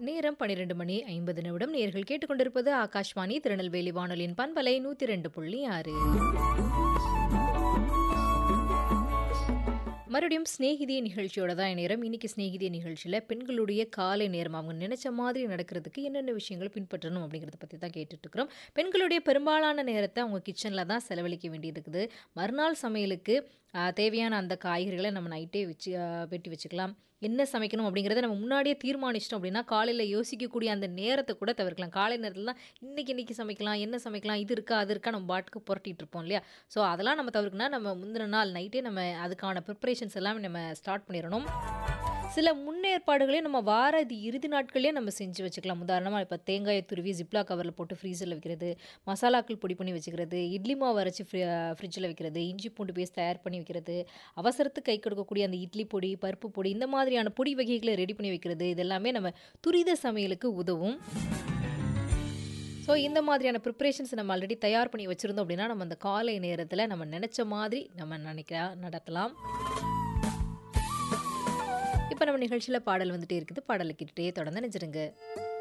நேரம் 12 மணி 50 நிமிடம். நேயர்கள் கேட்டுக்கொண்டிருப்பது ஆகாஷ்வாணி திருநெல்வேலி வானொலியின் பண்பலை 102.6. மறுபடியும் சிநேகிதியே நிகழ்ச்சியோட தான் நேரம். இன்னைக்கு சிநேகிதியே நிகழ்ச்சியில பெண்களுடைய காலை நேரம் அவங்க நினைச்ச மாதிரி நடக்கிறதுக்கு என்னென்ன விஷயங்கள் பின்பற்றணும் அப்படிங்கிறத பத்தி தான் கேட்டுட்டு இருக்கிறோம். பெண்களுடைய பெரும்பாலான நேரத்த அவங்க கிச்சன்ல தான் செலவழிக்க வேண்டியது இருக்குது. மறுநாள் சமையலுக்கு அ தேவையான அந்த காய்கறிகள நம்ம நைட்டே வச்சு அ வெட்டி வச்சுக்கலாம். என்ன சமைக்கணும் அப்படிங்கிறத நம்ம முன்னாடியே தீர்மானிச்சிட்டோம் அப்படின்னா, காலையில யோசிக்கக்கூடிய அந்த நேரத்த கூட தவிர்க்கலாம். காலை நேரத்தில தான் இன்னைக்கு இன்னைக்கு சமைக்கலாம், என்ன சமைக்கலாம், இது இருக்கா, அது இருக்கா நம்ம பாட்டுக்கு புரட்டிட்டு இருப்போம் இல்லையா? ஸோ அதெல்லாம் நம்ம தவிர்க்கணும்னா, நம்ம முந்தின நாள் நைட்டே நம்ம அதுக்கான ப்ரிப்பரேஷன்ஸ் எல்லாமே நம்ம ஸ்டார்ட் பண்ணிறணும். சில முன்னேற்பாடுகளையும் நம்ம வார இது இறுதி நாட்கள்லயே நம்ம செஞ்சு வச்சுக்கலாம். உதாரணமா இப்ப தேங்காய துருவி ஜிப்லாக் கவர்ல போட்டு ஃப்ரீசர்ல வைக்கிறது, மசாலாக்கள் பொடி பண்ணி வச்சுக்கிறது, இட்லி மாவு அரைச்சு ஃப்ரி ஃப்ரிட்ஜ்ல வைக்கிறது, இஞ்சி பூண்டு பேஸ்ட் தயார் பண்ணி வைக்கிறது, அவசரத்துக்கு கை கொடுக்கக்கூடிய அந்த இட்லி பொடி, பருப்பு பொடி இந்த மாதிரியான பொடி வகைகள ரெடி பண்ணி வைக்கிறது, இது எல்லாமே நம்ம துரித சமையலுக்கு உதவும். ஸோ இந்த மாதிரியான ப்ரிப்பரேஷன்ஸ் நம்ம ஆல்ரெடி தயார் பண்ணி வச்சிருந்தோம் அப்படின்னா, நம்ம அந்த காலை நேரத்தில நம்ம நெனைச்ச மாதிரி நம்ம நெனைக்க நடத்தலாம். இப்ப நம்ம நிகழ்ச்சியில பாடல் வந்துட்டே இருக்குது. பாடல கேட்டுட்டே தொடர்ந்து இணைஞ்சிருங்க.